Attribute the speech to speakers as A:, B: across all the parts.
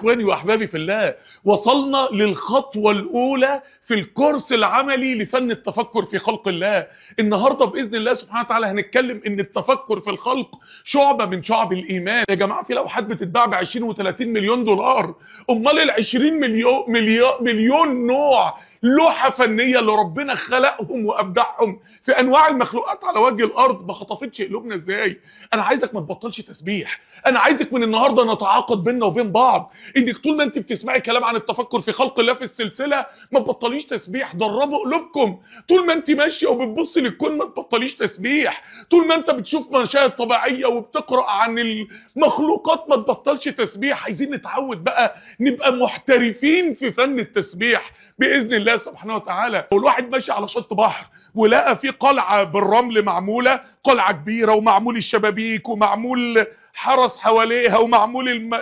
A: اخواني واحبابي في الله وصلنا للخطوه الاولى في الكورس العملي لفن التفكر في خلق الله النهارده باذن الله سبحانه وتعالى هنتكلم ان التفكر في الخلق شعبه من شعب الايمان يا جماعه في لوحات بتتباع ب 20 و30 مليون دولار امال ال 20 مليون مليون مليون نوع لوحه فنيه اللي ربنا خلقهم وابدعهم في انواع المخلوقات على وجه الارض ما خطفتش قلوبنا ازاي انا عايزك ما تبطلش تسبيح انا عايزك من النهارده نتعاقد بيننا وبين بعض انك طول ما انت بتسمعي كلام عن التفكر في خلق الله في السلسله ما تبطليش تسبيح دربوا قلوبكم طول ما انت ماشيه وبتبصي للكون ما تبطليش تسبيح طول ما انت بتشوف مشاهد طبيعيه وبتقرا عن المخلوقات ما تبطلش تسبيح عايزين نتعود بقى نبقى محترفين في فن التسبيح باذن الله سبحانه وتعالى والواحد ماشي على شط بحر ولقى في قلعه بالرمل معموله قلعه كبيره ومعمول الشبابيك ومعمول حرس حواليها ومعمول الم...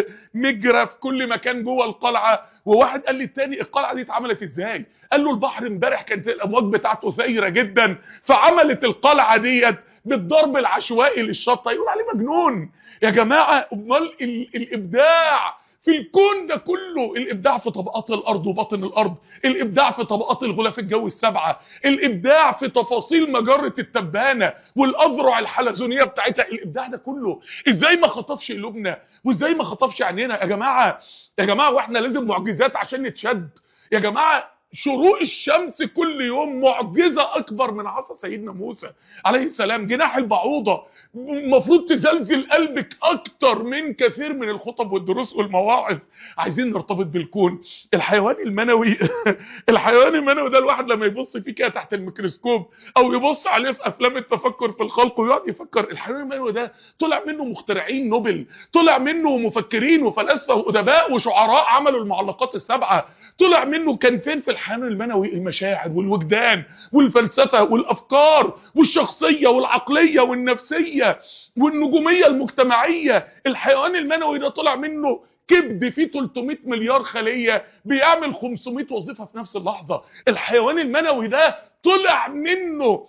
A: المجرى في كل مكان جوه القلعه وواحد قال لي التاني القلعه دي اتعملت ازاي قال له البحر امبارح كانت الامواج بتاعته ثايره جدا فعملت القلعه ديت بالضرب العشوائي للشط يقول عليه مجنون يا جماعه امال ال... الابداع في الكون ده كله الابداع في طبقات الارض وباطن الارض الابداع في طبقات الغلاف الجوي السبعه الابداع في تفاصيل مجره التبانه والاذرع الحلزونيه بتاعتها الابداع ده كله ازاي ما خطفش قلوبنا وازاي ما خطفش عينينا يا جماعه يا جماعه واحنا لازم معجزات عشان نتشد يا جماعه شروق الشمس كل يوم معجزة أكبر من عصا سيدنا موسى عليه السلام جناح البعوضة المفروض تزلزل قلبك أكتر من كثير من الخطب والدروس والمواعظ عايزين نرتبط بالكون الحيوان المنوي الحيوان المنوي ده الواحد لما يبص فيه كده تحت الميكروسكوب أو يبص عليه في أفلام التفكر في الخلق ويقعد يفكر الحيوان المنوي ده طلع منه مخترعين نوبل طلع منه مفكرين وفلاسفة وأدباء وشعراء عملوا المعلقات السبعة طلع منه كان فين في الحيوان المنوي المشاعر والوجدان والفلسفة والأفكار والشخصية والعقلية والنفسية والنجومية المجتمعية الحيوان المنوي ده طلع منه كبد فيه 300 مليار خلية بيعمل 500 وظيفة في نفس اللحظة الحيوان المنوي ده طلع منه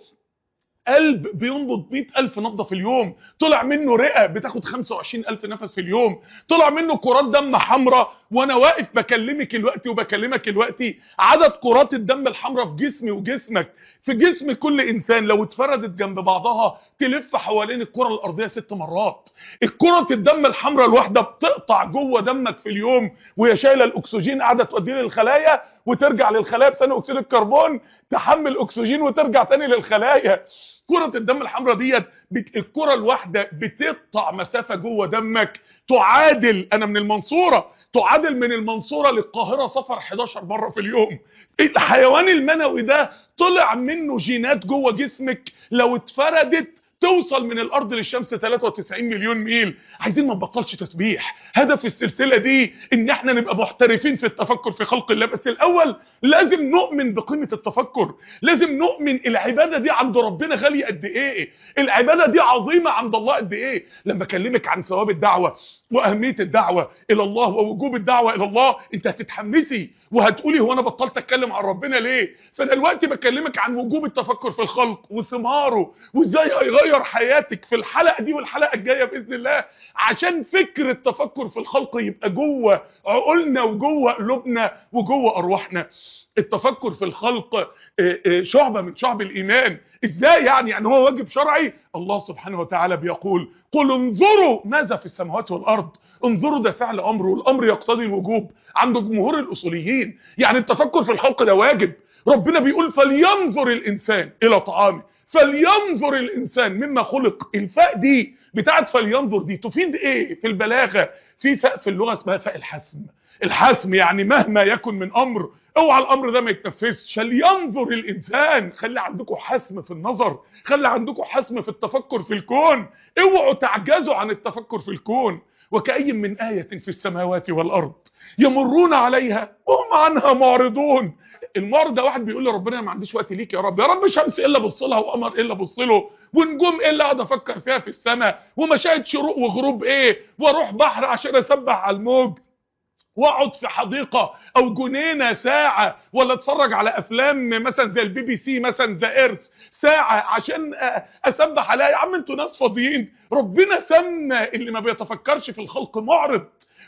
A: قلب بينبض 100 ألف نبضة في اليوم طلع منه رئة بتاخد 25 ألف نفس في اليوم طلع منه كرات دم حمراء وانا واقف بكلمك الوقت وبكلمك الوقت عدد كرات الدم الحمراء في جسمي وجسمك في جسم كل انسان لو اتفردت جنب بعضها تلف حوالين الكرة الارضية ست مرات الكرة الدم الحمراء الواحدة بتقطع جوه دمك في اليوم وهي شايله الاكسجين قاعده توديه للخلايا وترجع للخلايا بثاني اكسيد الكربون تحمل اكسجين وترجع تاني للخلايا كرة الدم الحمراء ديت الكرة الواحدة بتقطع مسافة جوه دمك تعادل انا من المنصورة تعادل من المنصورة للقاهرة سفر 11 مرة في اليوم الحيوان المنوي ده طلع منه جينات جوه جسمك لو اتفردت توصل من الارض للشمس 93 مليون ميل عايزين ما نبطلش تسبيح هدف السلسله دي ان احنا نبقى محترفين في التفكر في خلق الله بس الاول لازم نؤمن بقيمه التفكر لازم نؤمن العباده دي عند ربنا غاليه قد ايه العباده دي عظيمه عند الله قد ايه لما اكلمك عن ثواب الدعوه واهميه الدعوه الى الله ووجوب الدعوه الى الله انت هتتحمسي وهتقولي هو انا بطلت اتكلم عن ربنا ليه فانا دلوقتي بكلمك عن وجوب التفكر في الخلق وثماره وازاي هيغير تغير حياتك في الحلقة دي والحلقة الجاية بإذن الله عشان فكر التفكر في الخلق يبقى جوه عقولنا وجوه قلوبنا وجوه أرواحنا التفكر في الخلق شعبة من شعب الإيمان إزاي يعني يعني هو واجب شرعي الله سبحانه وتعالى بيقول قل انظروا ماذا في السماوات والأرض انظروا ده فعل أمر والأمر يقتضي الوجوب عند جمهور الأصوليين يعني التفكر في الخلق ده واجب ربنا بيقول فلينظر الإنسان إلى طعامه فلينظر الإنسان مما خلق الفاء دي بتاعت فلينظر دي تفيد إيه في البلاغة في فاء في اللغة اسمها فاء الحسم الحسم يعني مهما يكن من أمر اوعى الأمر ده ما يتنفذش فلينظر الإنسان خلي عندكم حسم في النظر خلي عندكم حسم في التفكر في الكون اوعوا تعجزوا عن التفكر في الكون وكأي من آية في السماوات والأرض يمرون عليها وهم عنها معرضون المعرض ده واحد بيقول لربنا ما عنديش وقت ليك يا رب يا رب شمس الا بص لها وقمر الا بص له ونجوم ايه اللي اقعد افكر فيها في السماء ومشاهد شروق وغروب ايه واروح بحر عشان اسبح على الموج واقعد في حديقه او جنينه ساعه ولا اتفرج على افلام مثلا زي البي بي سي مثلا ذا ايرث ساعه عشان اسبح عليها يا عم انتوا ناس فاضيين ربنا سمى اللي ما بيتفكرش في الخلق معرض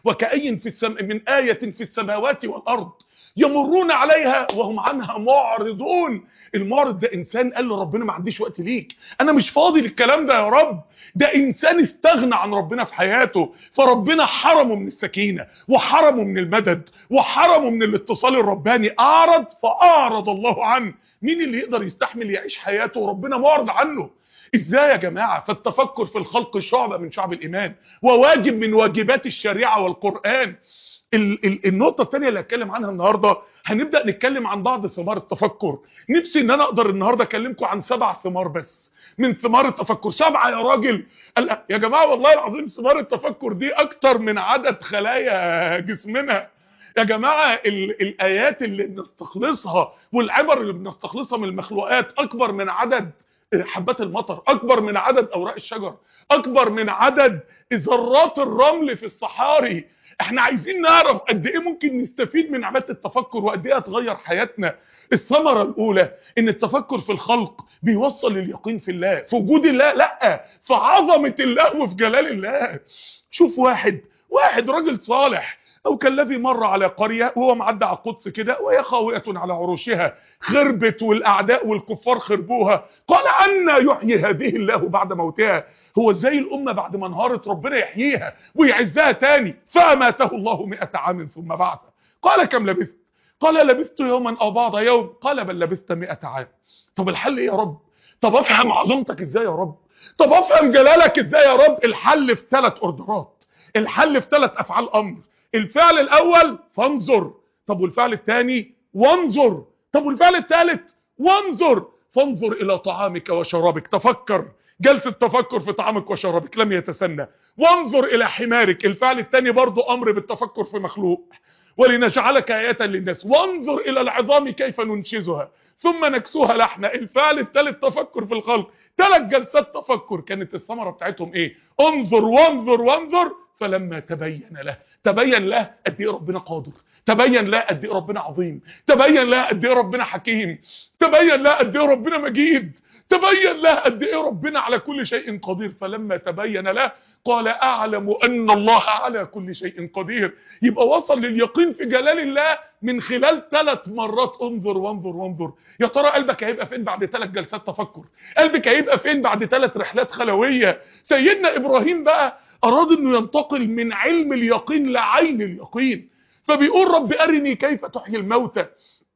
A: وكأي في السم... من آية في السماوات والأرض يمرون عليها وهم عنها معرضون المعرض ده انسان قال له ربنا ما عنديش وقت ليك انا مش فاضي للكلام ده يا رب ده انسان استغنى عن ربنا في حياته فربنا حرمه من السكينه وحرمه من المدد وحرمه من الاتصال الرباني اعرض فاعرض الله عنه مين اللي يقدر يستحمل يعيش حياته وربنا معرض عنه ازاي يا جماعه فالتفكر في الخلق شعبه من شعب الايمان وواجب من واجبات الشريعه والقران ال ال النقطة الثانية اللي هتكلم عنها النهاردة هنبدأ نتكلم عن بعض ثمار التفكر نفسي ان انا اقدر النهاردة اكلمكم عن سبع ثمار بس من ثمار التفكر سبعة يا راجل قال يا جماعة والله العظيم ثمار التفكر دي اكتر من عدد خلايا جسمنا يا جماعة ال الآيات اللي بنستخلصها والعبر اللي بنستخلصها من المخلوقات أكبر من عدد حبات المطر أكبر من عدد أوراق الشجر أكبر من عدد ذرات الرمل في الصحاري احنا عايزين نعرف قد ايه ممكن نستفيد من عباده التفكر وقد ايه هتغير حياتنا الثمره الاولى ان التفكر في الخلق بيوصل لليقين في الله في وجود الله لا في عظمه الله وفي جلال الله شوف واحد واحد راجل صالح او كالذي مر على قريه وهو معدي على القدس كده وهي خاويه على عروشها خربت والاعداء والكفار خربوها قال ان يحيي هذه الله بعد موتها هو ازاي الامه بعد ما انهارت ربنا يحييها ويعزها تاني فاماته الله مئة عام ثم بعث قال كم لبثت قال لبثت يوما او بعض يوم قال بل لبثت مئة عام طب الحل ايه يا رب طب افهم عظمتك ازاي يا رب طب افهم جلالك ازاي يا رب الحل في ثلاث اوردرات الحل في ثلاث افعال امر الفعل الاول فانظر طب والفعل الثاني وانظر طب والفعل الثالث وانظر فانظر الى طعامك وشرابك تفكر جلسة تفكر في طعامك وشرابك لم يتسنى وانظر الى حمارك الفعل الثاني برضو امر بالتفكر في مخلوق ولنجعلك آية للناس وانظر إلى العظام كيف ننشزها ثم نكسوها لحنا الفعل الثالث تفكر في الخلق ثلاث جلسات تفكر كانت الثمرة بتاعتهم ايه انظر وانظر وانظر فلما تبين له تبين له قد ايه ربنا قادر تبين له قد ايه ربنا عظيم تبين له قد ايه ربنا حكيم تبين له قد ايه ربنا مجيد تبين له قد ايه ربنا على كل شيء قدير فلما تبين له قال اعلم ان الله على كل شيء قدير يبقى وصل لليقين في جلال الله من خلال ثلاث مرات انظر وانظر وانظر يا ترى قلبك هيبقى فين بعد ثلاث جلسات تفكر قلبك هيبقى فين بعد ثلاث رحلات خلويه سيدنا ابراهيم بقى اراد انه ينتقل من علم اليقين لعين اليقين فبيقول رب ارني كيف تحيي الموتى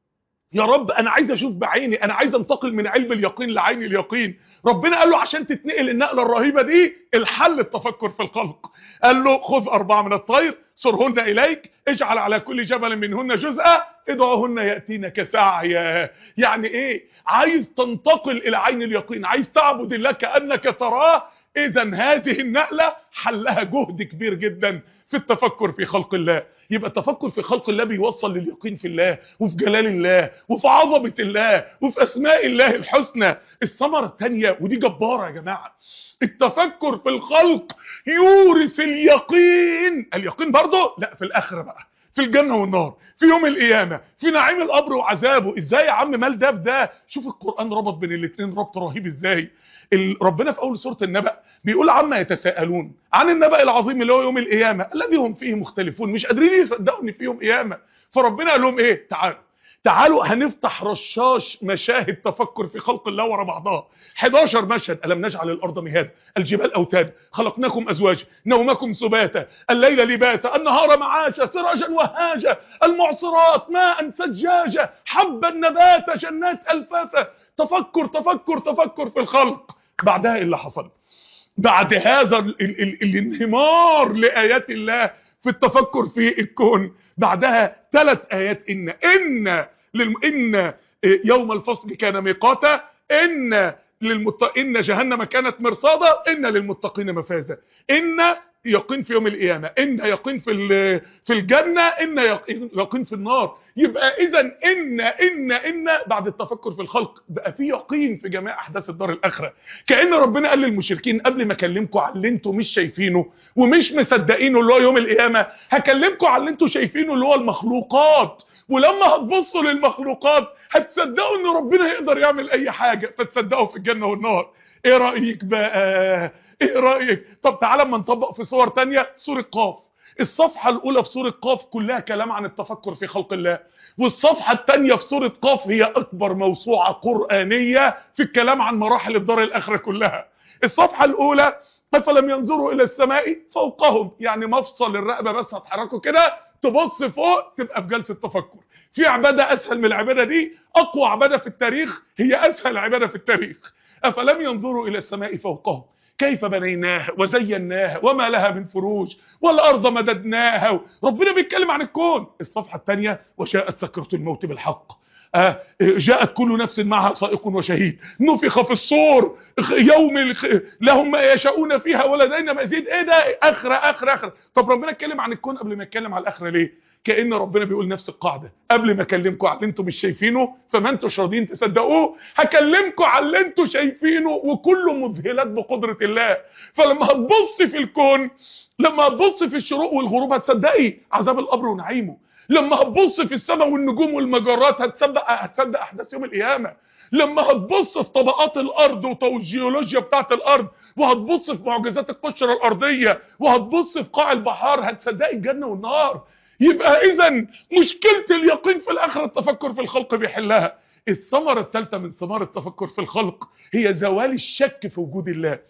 A: يا رب انا عايز اشوف بعيني انا عايز انتقل من علم اليقين لعين اليقين ربنا قال له عشان تتنقل النقله الرهيبه دي الحل التفكر في الخلق قال له خذ اربعه من الطير صرهن اليك اجعل على كل جبل منهن جزءا ادعوهن ياتينك سعيا يعني ايه عايز تنتقل الى عين اليقين عايز تعبد الله كانك تراه اذا هذه النقله حلها جهد كبير جدا في التفكر في خلق الله يبقى التفكر في خلق الله بيوصل لليقين في الله وفي جلال الله وفي عظمه الله وفي اسماء الله الحسنى الثمره الثانيه ودي جباره يا جماعه التفكر في الخلق يورث اليقين اليقين برضه لا في الاخره بقى في الجنة والنار في يوم القيامة في نعيم القبر وعذابه ازاي يا عم مال ده بده شوف القرآن ربط بين الاثنين ربط رهيب ازاي ربنا في اول سورة النبأ بيقول عما يتساءلون عن النبأ العظيم اللي هو يوم القيامة الذي هم فيه مختلفون مش قادرين يصدقوا ان في يوم قيامة فربنا قال لهم ايه تعالوا تعالوا هنفتح رشاش مشاهد تفكر في خلق الله ورا بعضها 11 مشهد ألم نجعل الأرض مهادا الجبال أوتادا خلقناكم أزواجا نومكم سباتا الليل لباسا النهار معاشا سراجا وهاجا المعصرات ماء سجاجا حبا نباتا جنات ألفافا تفكر تفكر تفكر في الخلق بعدها إيه اللي حصل بعد هذا ال ال ال الانهمار لآيات الله في التفكر في الكون بعدها ثلاث آيات إن إن للم إن يوم الفصل كان ميقاتا إن للمت... إن جهنم كانت مرصادا إن للمتقين مفازا إن يقين في يوم القيامة إن يقين في في الجنة إن يقين في النار يبقى إذا إن إن إن بعد التفكر في الخلق بقى في يقين في جميع أحداث الدار الآخرة كأن ربنا قال للمشركين قبل ما أكلمكم على اللي أنتم مش شايفينه ومش مصدقينه اللي هو يوم القيامة هكلمكم على اللي أنتم شايفينه اللي هو المخلوقات ولما هتبصوا للمخلوقات هتصدقوا ان ربنا يقدر يعمل اي حاجة فتصدقوا في الجنة والنار ايه رأيك بقى ايه رأيك طب تعالى اما نطبق في صور تانية سورة قاف الصفحة الأولى في سورة قاف كلها كلام عن التفكر في خلق الله والصفحة الثانية في سورة قاف هي أكبر موسوعة قرآنية في الكلام عن مراحل الدار الآخرة كلها الصفحة الأولى فلم ينظروا إلى السماء فوقهم يعني مفصل الرقبة بس هتحركوا كده تبص فوق تبقى في جلسة تفكر في عبادة أسهل من العبادة دي أقوى عبادة في التاريخ هي أسهل عبادة في التاريخ أفلم ينظروا إلى السماء فوقهم كيف بنيناها وزيناها وما لها من فروج والأرض مددناها ربنا بيتكلم عن الكون الصفحة الثانية وشاءت سكرة الموت بالحق آه جاءت كل نفس معها سائق وشهيد نفخ في الصور يوم الخ... لهم ما يشاءون فيها ولدينا مزيد ايه ده اخره اخره اخره طب ربنا اتكلم عن الكون قبل ما يتكلم على الاخره ليه كان ربنا بيقول نفس القاعده قبل ما اكلمكم على اللي انتم مش شايفينه فما انتوش راضيين تصدقوه هكلمكم على اللي انتم شايفينه وكله مذهلات بقدره الله فلما هتبص في الكون لما هتبص في الشروق والغروب هتصدقي عذاب القبر ونعيمه لما هتبص في السماء والنجوم والمجرات هتصدق هتصدق احداث يوم القيامه لما هتبص في طبقات الارض والجيولوجيا بتاعه الارض وهتبص في معجزات القشره الارضيه وهتبص في قاع البحار هتصدقي الجنه والنار يبقى اذا مشكله اليقين في الاخره التفكر في الخلق بيحلها الثمره الثالثه من ثمار التفكر في الخلق هي زوال الشك في وجود الله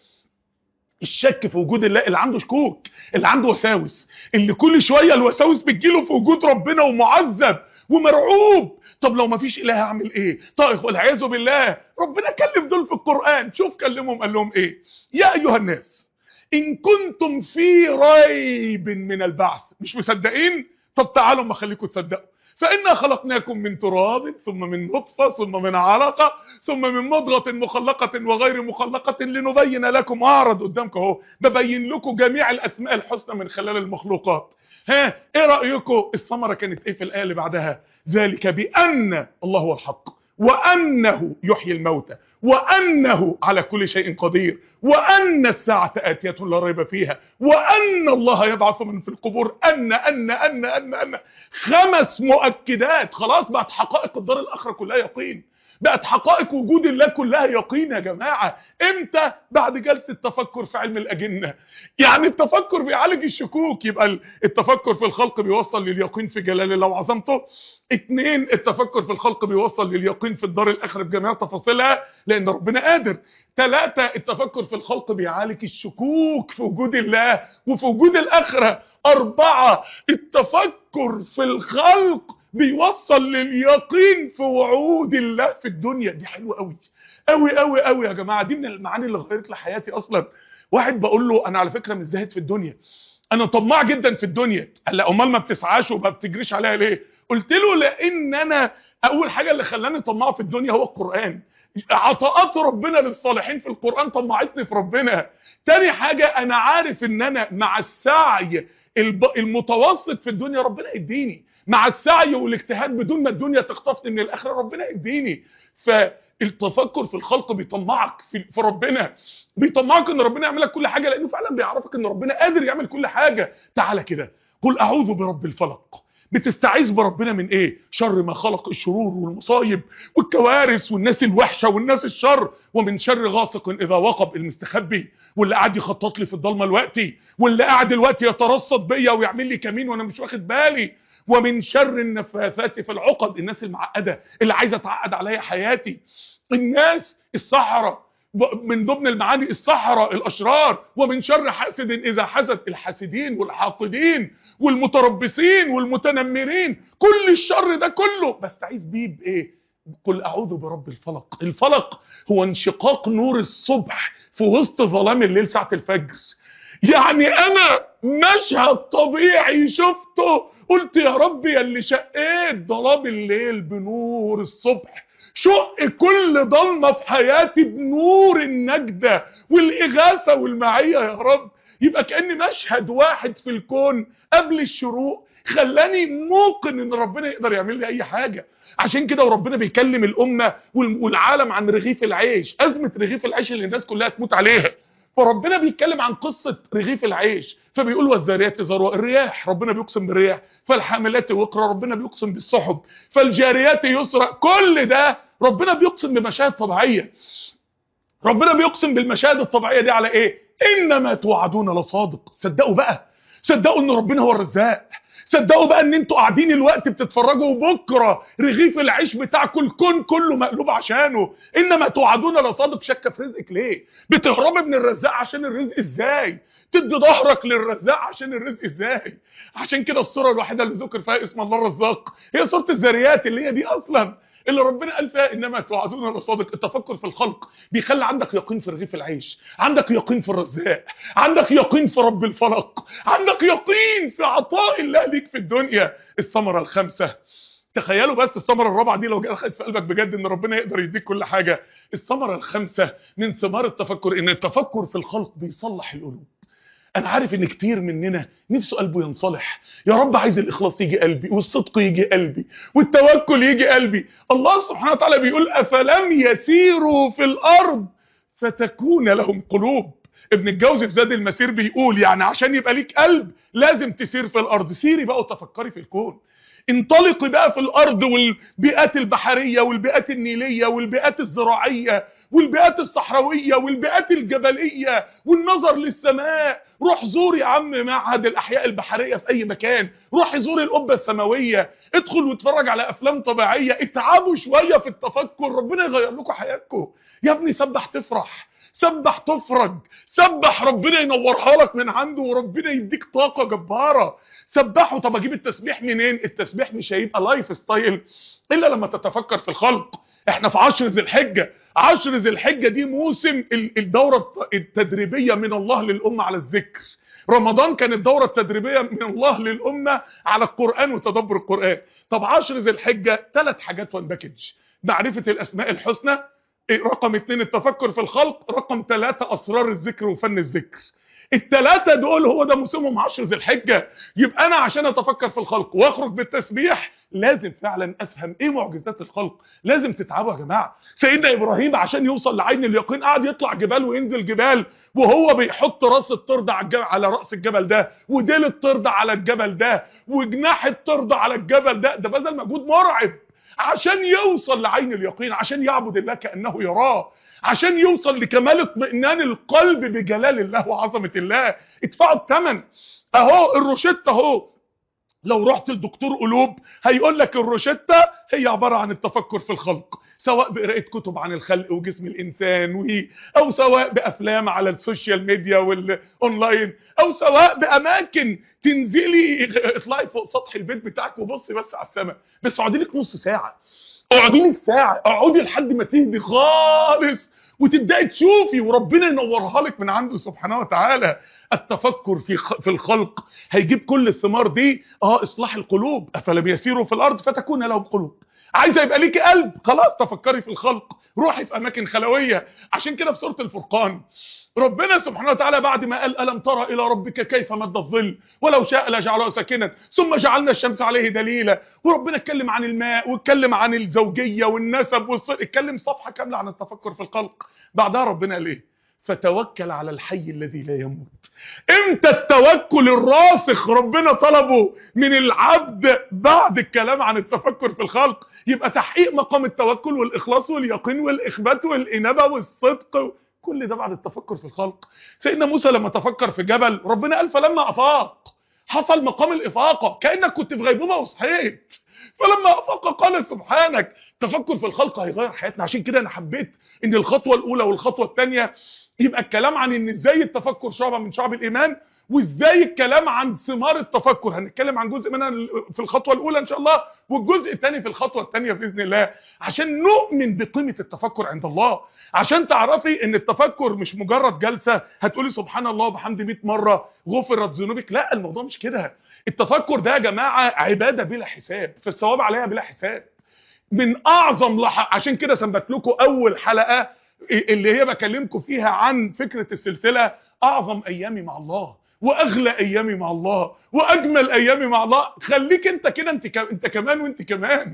A: الشك في وجود الله اللي عنده شكوك اللي عنده وساوس اللي كل شويه الوساوس بتجيله في وجود ربنا ومعذب ومرعوب طب لو ما فيش اله اعمل ايه طيب والعياذ بالله ربنا كلم دول في القران شوف كلمهم قال لهم ايه يا ايها الناس ان كنتم في ريب من البعث مش مصدقين طب تعالوا ما خليكم تصدقوا فإنا خلقناكم من تراب ثم من نطفة ثم من علقة ثم من مضغة مخلقة وغير مخلقة لنبين لكم أعرض قدامكم اهو ببين لكم جميع الأسماء الحسنى من خلال المخلوقات ها ايه رأيكم الثمرة كانت ايه في الآية اللي بعدها ذلك بأن الله هو الحق وأنه يحيي الموتى وأنه على كل شيء قدير وأن الساعة آتية لا ريب فيها وأن الله يبعث من في القبور أن أن أن أن أن خمس مؤكدات خلاص بقت حقائق الدار الآخرة كلها يقين بقت حقائق وجود الله كلها يقين يا جماعة امتى بعد جلسة تفكر في علم الأجنة يعني التفكر بيعالج الشكوك يبقى التفكر في الخلق بيوصل لليقين في جلال الله وعظمته اتنين التفكر في الخلق بيوصل لليقين في الدار الآخرة بجميع تفاصيلها لأن ربنا قادر ثلاثة التفكر في الخلق بيعالج الشكوك في وجود الله وفي وجود الآخرة أربعة التفكر في الخلق بيوصل لليقين في وعود الله في الدنيا دي حلوه قوي قوي قوي قوي يا جماعه دي من المعاني اللي غيرت لي حياتي اصلا واحد بقول له انا على فكره مش زاهد في الدنيا انا طماع جدا في الدنيا قال لا امال ما بتسعاش وما بتجريش عليها ليه قلت له لان انا اول حاجه اللي خلاني طماع في الدنيا هو القران عطاءات ربنا للصالحين في القران طمعتني في ربنا تاني حاجه انا عارف ان انا مع السعي المتوسط في الدنيا ربنا يديني مع السعي والاجتهاد بدون ما الدنيا تخطفني من الاخره ربنا يديني فالتفكر في الخلق بيطمعك في, في ربنا بيطمعك ان ربنا يعمل لك كل حاجه لانه فعلا بيعرفك ان ربنا قادر يعمل كل حاجه تعالى كده قل اعوذ برب الفلق بتستعيذ بربنا من ايه شر ما خلق الشرور والمصايب والكوارث والناس الوحشه والناس الشر ومن شر غاسق اذا وقب المستخبي واللي قاعد يخطط لي في الضلمه الوقتي واللي قاعد الوقت يترصد بيا ويعمل لي كمين وانا مش واخد بالي ومن شر النفاثات في العقد الناس المعقده اللي عايزه تعقد عليا حياتي الناس الصحراء من ضمن المعاني الصحراء الاشرار ومن شر حاسد اذا حسد الحاسدين والحاقدين والمتربصين والمتنمرين كل الشر ده كله بستعيذ بيه بايه قل اعوذ برب الفلق الفلق هو انشقاق نور الصبح في وسط ظلام الليل ساعه الفجر يعني انا مشهد طبيعي شفته قلت يا رب يا اللي شقيت ظلام الليل بنور الصبح شق كل ضلمة في حياتي بنور النجدة والإغاثة والمعية يا رب يبقى كأن مشهد واحد في الكون قبل الشروق خلاني موقن ان ربنا يقدر يعمل لي اي حاجة عشان كده وربنا بيكلم الامة والعالم عن رغيف العيش ازمة رغيف العيش اللي الناس كلها تموت عليها فربنا بيتكلم عن قصة رغيف العيش فبيقول والذاريات ذروة الرياح ربنا بيقسم بالرياح فالحاملات وقرا ربنا بيقسم بالسحب فالجاريات يسرا كل ده ربنا بيقسم بمشاهد طبيعية ربنا بيقسم بالمشاهد الطبيعية دي على ايه انما توعدون لصادق صدقوا بقى صدقوا ان ربنا هو الرزاق صدقوا بقى ان انتوا قاعدين الوقت بتتفرجوا وبكره رغيف العيش بتاعكم الكون كله مقلوب عشانه انما توعدون لصادق شك في رزقك ليه بتهربي من الرزاق عشان الرزق ازاي تدي ظهرك للرزاق عشان الرزق ازاي عشان كده الصوره الوحيده اللي ذكر فيها اسم الله الرزاق هي سوره الذاريات اللي هي دي اصلا اللي ربنا قال فيها انما توعدون لصادق التفكر في الخلق بيخلي عندك يقين في رغيف العيش عندك يقين في الرزاق عندك يقين في رب الفلق عندك يقين في عطاء الله ليك في الدنيا الثمره الخامسه تخيلوا بس الثمره الرابعه دي لو دخلت في قلبك بجد ان ربنا يقدر يديك كل حاجه الثمره الخامسه من ثمار التفكر ان التفكر في الخلق بيصلح القلوب انا عارف ان كتير مننا نفسه قلبه ينصلح يا رب عايز الاخلاص يجي قلبي والصدق يجي قلبي والتوكل يجي قلبي الله سبحانه وتعالى بيقول افلم يسيروا في الارض فتكون لهم قلوب ابن الجوزي في زاد المسير بيقول يعني عشان يبقى ليك قلب لازم تسير في الارض سيري بقى وتفكري في الكون انطلقي بقى في الارض والبيئات البحريه والبيئات النيليه والبيئات الزراعيه والبيئات الصحراويه والبيئات الجبليه والنظر للسماء روح زوري يا عم معهد الاحياء البحريه في اي مكان روحي زوري القبه السماويه ادخل واتفرج على افلام طبيعيه اتعبوا شويه في التفكر ربنا يغير لكم حياتكم يا ابني سبح تفرح سبح تفرج سبح ربنا ينورها لك من عنده وربنا يديك طاقه جباره سبحوا طب اجيب التسبيح منين التسبيح مش هيبقى لايف ستايل الا لما تتفكر في الخلق احنا في عشر ذي الحجه عشر ذي الحجه دي موسم الدوره التدريبيه من الله للامه على الذكر رمضان كانت الدورة التدريبية من الله للأمة على القرآن وتدبر القرآن طب عشر ذي الحجة ثلاث حاجات وان باكج معرفة الأسماء الحسنى رقم اتنين التفكر في الخلق رقم ثلاثة أسرار الذكر وفن الذكر الثلاثة دول هو ده موسمهم عشر ذي الحجة يبقى أنا عشان أتفكر في الخلق وأخرج بالتسبيح لازم فعلا أفهم إيه معجزات الخلق لازم تتعبوا يا جماعة سيدنا إبراهيم عشان يوصل لعين اليقين قعد يطلع جبال وينزل جبال وهو بيحط راس الطرد على, الجبل على رأس الجبل ده وديل الطرد على الجبل ده وجناح الطرد على الجبل ده ده بذل مجهود مرعب عشان يوصل لعين اليقين عشان يعبد الله كأنه يراه عشان يوصل لكمال اطمئنان القلب بجلال الله وعظمة الله ادفعوا الثمن اهو الروشتة اهو لو رحت لدكتور قلوب هيقول لك الروشتة هي عبارة عن التفكر في الخلق سواء بقراءة كتب عن الخلق وجسم الإنسان و... أو سواء بأفلام على السوشيال ميديا والأونلاين أو سواء بأماكن تنزلي اطلعي فوق سطح البيت بتاعك وبصي بس على السماء بس اقعدي لك نص ساعة اقعدي لك ساعة اقعدي لحد ما تهدي خالص وتبداي تشوفي وربنا ينورها لك من عنده سبحانه وتعالى التفكر في في الخلق هيجيب كل الثمار دي اه اصلاح القلوب افلم يسيروا في الارض فتكون لهم قلوب عايزه يبقى ليكي قلب خلاص تفكري في الخلق روحي في اماكن خلويه عشان كده في سوره الفرقان ربنا سبحانه وتعالى بعد ما قال ألم ترى إلى ربك كيف مد الظل ولو شاء لجعله ساكنا ثم جعلنا الشمس عليه دليلا وربنا اتكلم عن الماء واتكلم عن الزوجية والنسب والصل اتكلم صفحة كاملة عن التفكر في الخلق بعدها ربنا قال ايه فتوكل على الحي الذي لا يموت امتى التوكل الراسخ ربنا طلبه من العبد بعد الكلام عن التفكر في الخلق يبقى تحقيق مقام التوكل والإخلاص واليقين والإخبات والإنابة والصدق كل ده بعد التفكر في الخلق سيدنا موسى لما تفكر في جبل ربنا قال فلما أفاق حصل مقام الإفاقة كأنك كنت في غيبوبة وصحيت فلما أفاق قال سبحانك تفكر في الخلق هيغير حياتنا عشان كده أنا حبيت إن الخطوة الأولى والخطوة الثانية يبقى الكلام عن ان ازاي التفكر شعبة من شعب الايمان وازاي الكلام عن ثمار التفكر هنتكلم عن جزء منها في الخطوة الاولى ان شاء الله والجزء الثاني في الخطوة الثانية باذن الله عشان نؤمن بقيمة التفكر عند الله عشان تعرفي ان التفكر مش مجرد جلسة هتقولي سبحان الله وبحمد 100 مرة غفرت ذنوبك لا الموضوع مش كده التفكر ده يا جماعة عبادة بلا حساب في الثواب عليها بلا حساب من اعظم لح... عشان كده سنبت لكم اول حلقة اللي هي بكلمكم فيها عن فكرة السلسلة اعظم ايامي مع الله واغلى ايامي مع الله واجمل ايامي مع الله خليك انت كده انت ك... انت كمان وانت كمان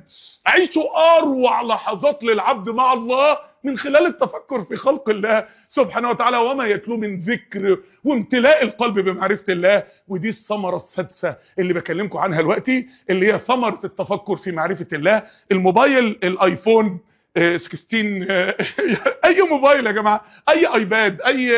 A: عيشوا اروع لحظات للعبد مع الله من خلال التفكر في خلق الله سبحانه وتعالى وما يتلو من ذكر وامتلاء القلب بمعرفة الله ودي الثمرة السادسة اللي بكلمكم عنها دلوقتي اللي هي ثمرة التفكر في معرفة الله الموبايل الايفون آه، 16 آه، اي موبايل يا جماعه اي ايباد اي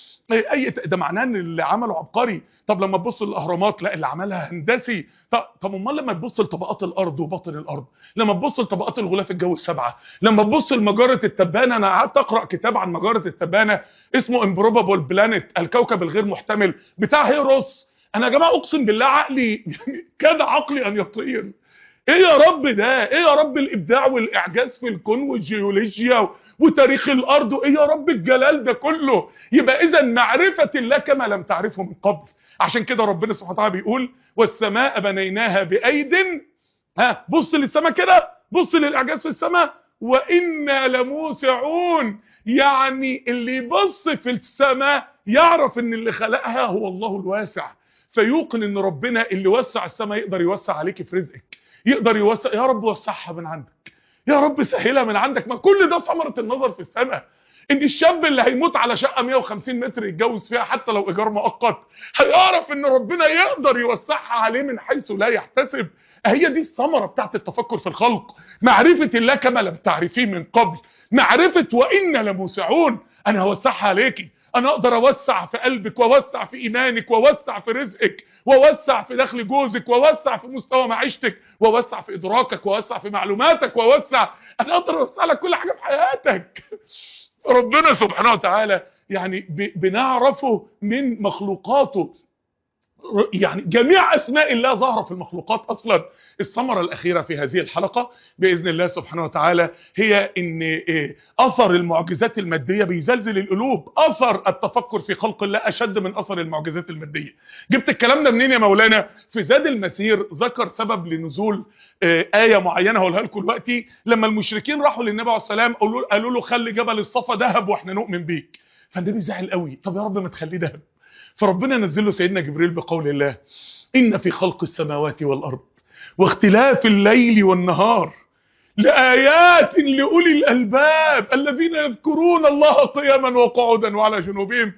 A: اي ده معناه ان اللي عمله عبقري طب لما تبص للاهرامات لا اللي عملها هندسي طب طب امال لما تبص لطبقات الارض وباطن الارض لما تبص لطبقات الغلاف الجوي السبعه لما تبص لمجره التبانه انا قعدت اقرا كتاب عن مجره التبانه اسمه امبروبابل بلانيت الكوكب الغير محتمل بتاع هيروس انا يا جماعه اقسم بالله عقلي يعني كاد عقلي ان يطير ايه يا رب ده ايه يا رب الابداع والاعجاز في الكون والجيولوجيا و- وتاريخ الارض وايه يا رب الجلال ده كله يبقى اذا معرفه الله كما لم تعرفه من قبل عشان كده ربنا سبحانه وتعالى بيقول والسماء بنيناها بايد ها بص للسماء كده بص للاعجاز في السماء وانا لموسعون يعني اللي يبص في السماء يعرف ان اللي خلقها هو الله الواسع فيوقن ان ربنا اللي وسع السماء يقدر يوسع عليك في رزقك يقدر يوسع يا رب وسعها من عندك يا رب سهلها من عندك ما كل ده ثمره النظر في السماء ان الشاب اللي هيموت على شقه 150 متر يتجوز فيها حتى لو ايجار مؤقت هيعرف ان ربنا يقدر يوسعها عليه من حيث لا يحتسب هي دي الثمره بتاعت التفكر في الخلق معرفه الله كما لم تعرفيه من قبل معرفه وانا لموسعون انا هوسعها عليكي انا اقدر اوسع في قلبك واوسع في ايمانك واوسع في رزقك واوسع في دخل جوزك واوسع في مستوى معيشتك واوسع في ادراكك واوسع في معلوماتك واوسع انا اقدر اوسع لك كل حاجه في حياتك ربنا سبحانه وتعالى يعني ب- بنعرفه من مخلوقاته يعني جميع اسماء الله ظاهره في المخلوقات اصلا الثمره الاخيره في هذه الحلقه باذن الله سبحانه وتعالى هي ان إيه، اثر المعجزات الماديه بيزلزل القلوب اثر التفكر في خلق الله اشد من اثر المعجزات الماديه جبت الكلام ده منين يا مولانا في زاد المسير ذكر سبب لنزول آه، ايه معينه هقولها لكم دلوقتي لما المشركين راحوا للنبي عليه السلام قالوا قالوا له خلي جبل الصفا ذهب واحنا نؤمن بيك فالنبي زعل قوي طب يا رب ما تخليه ذهب فربنا نزل له سيدنا جبريل بقول الله إن في خلق السماوات والأرض واختلاف الليل والنهار لآيات لأولي الألباب الذين يذكرون الله قياما وقعودا وعلى جنوبهم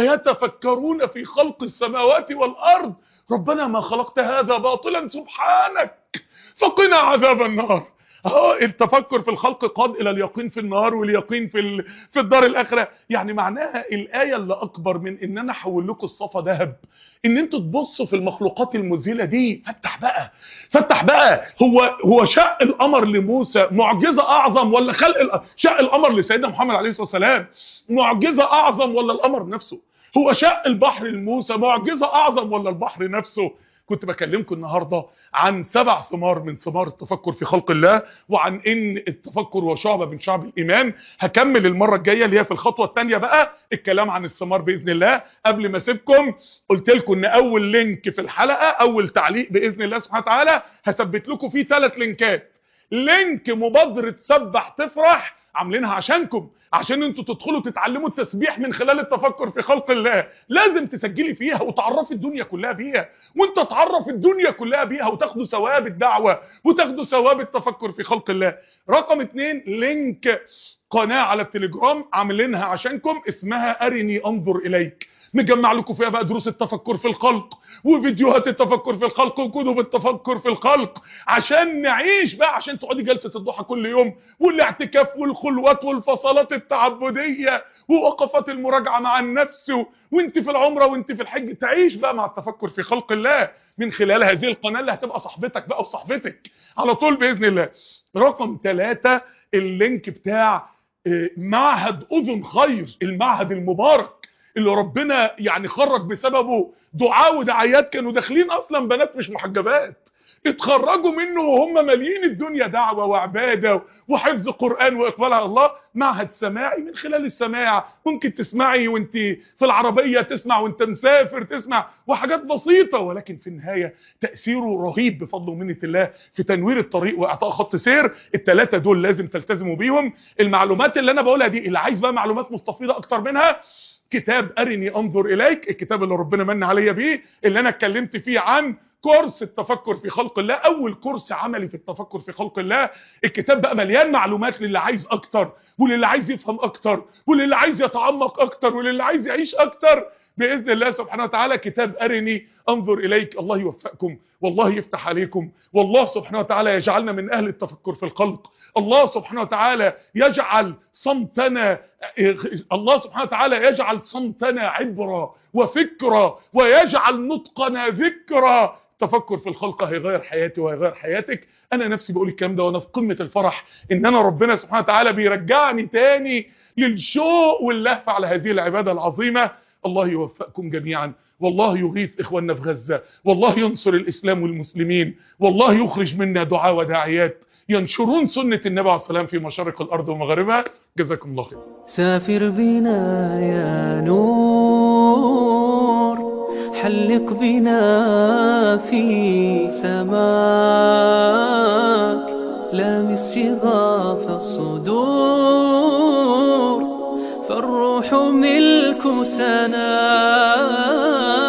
A: ويتفكرون في خلق السماوات والأرض ربنا ما خلقت هذا باطلا سبحانك فقنا عذاب النار اهو التفكر في الخلق قاد الى اليقين في النار واليقين في ال... في الدار الاخره يعني معناها الايه اللي اكبر من ان انا احول لكم الصفا ذهب ان انتوا تبصوا في المخلوقات المذهله دي فتح بقى فتح بقى هو هو شق القمر لموسى معجزه اعظم ولا خلق ال... شق القمر لسيدنا محمد عليه الصلاه والسلام معجزه اعظم ولا القمر نفسه هو شق البحر لموسى معجزه اعظم ولا البحر نفسه كنت بكلمكم النهارده عن سبع ثمار من ثمار التفكر في خلق الله وعن ان التفكر هو شعبه من شعب الايمان هكمل المره الجايه اللي هي في الخطوه الثانيه بقى الكلام عن الثمار باذن الله قبل ما اسيبكم قلت لكم ان اول لينك في الحلقه اول تعليق باذن الله سبحانه وتعالى هثبت لكم فيه ثلاث لينكات لينك مبادره سبح تفرح عاملينها عشانكم عشان انتوا تدخلوا تتعلموا التسبيح من خلال التفكر في خلق الله لازم تسجلي فيها وتعرفي الدنيا كلها بيها وانت تعرف الدنيا كلها بيها وتاخدوا ثواب الدعوة وتاخدوا ثواب التفكر في خلق الله رقم اتنين لينك قناة على التليجرام عاملينها عشانكم اسمها ارني انظر اليك مجمع لكم فيها بقى دروس التفكر في الخلق وفيديوهات التفكر في الخلق وكتب التفكر في الخلق عشان نعيش بقى عشان تقعدي جلسة الضحى كل يوم والاعتكاف والخلوات والفصلات التعبدية ووقفات المراجعة مع النفس و... وانت في العمرة وانت في الحج تعيش بقى مع التفكر في خلق الله من خلال هذه القناة اللي هتبقى صاحبتك بقى وصاحبتك على طول بإذن الله رقم ثلاثة اللينك بتاع آه، معهد أذن خير المعهد المبارك اللي ربنا يعني خرج بسببه دعاء ودعايات كانوا داخلين اصلا بنات مش محجبات اتخرجوا منه وهم ماليين الدنيا دعوة وعبادة وحفظ قرآن وإقبال على الله معهد سماعي من خلال السماع ممكن تسمعي وانت في العربية تسمع وانت مسافر تسمع وحاجات بسيطة ولكن في النهاية تأثيره رهيب بفضل ومنة الله في تنوير الطريق وإعطاء خط سير الثلاثة دول لازم تلتزموا بيهم المعلومات اللي أنا بقولها دي اللي عايز بقى معلومات مستفيضة أكتر منها كتاب أرني أنظر إليك الكتاب اللي ربنا من عليا بيه اللي أنا اتكلمت فيه عن كورس التفكر في خلق الله اول كورس عملي في التفكر في خلق الله الكتاب بقى مليان معلومات للي عايز اكتر وللي عايز يفهم اكتر وللي عايز يتعمق اكتر وللي عايز يعيش اكتر باذن الله سبحانه وتعالى كتاب ارني انظر اليك الله يوفقكم والله يفتح عليكم والله سبحانه وتعالى يجعلنا من اهل التفكر في الخلق الله سبحانه وتعالى يجعل صمتنا الله سبحانه وتعالى يجعل صمتنا عبرة وفكرة ويجعل نطقنا ذكرى التفكر في الخلق هيغير حياتي وهيغير حياتك انا نفسي بقول الكلام ده وانا في قمه الفرح ان انا ربنا سبحانه وتعالى بيرجعني تاني للشوق واللهفه على هذه العباده العظيمه الله يوفقكم جميعا والله يغيث إخواننا في غزة والله ينصر الإسلام والمسلمين والله يخرج منا دعاء وداعيات ينشرون سنة النبي عليه السلام في مشارق الأرض ومغاربها جزاكم الله خير
B: سافر بنا يا نور حلق بنا في سماك لامس شغاف الصدور فالروح ملك سناك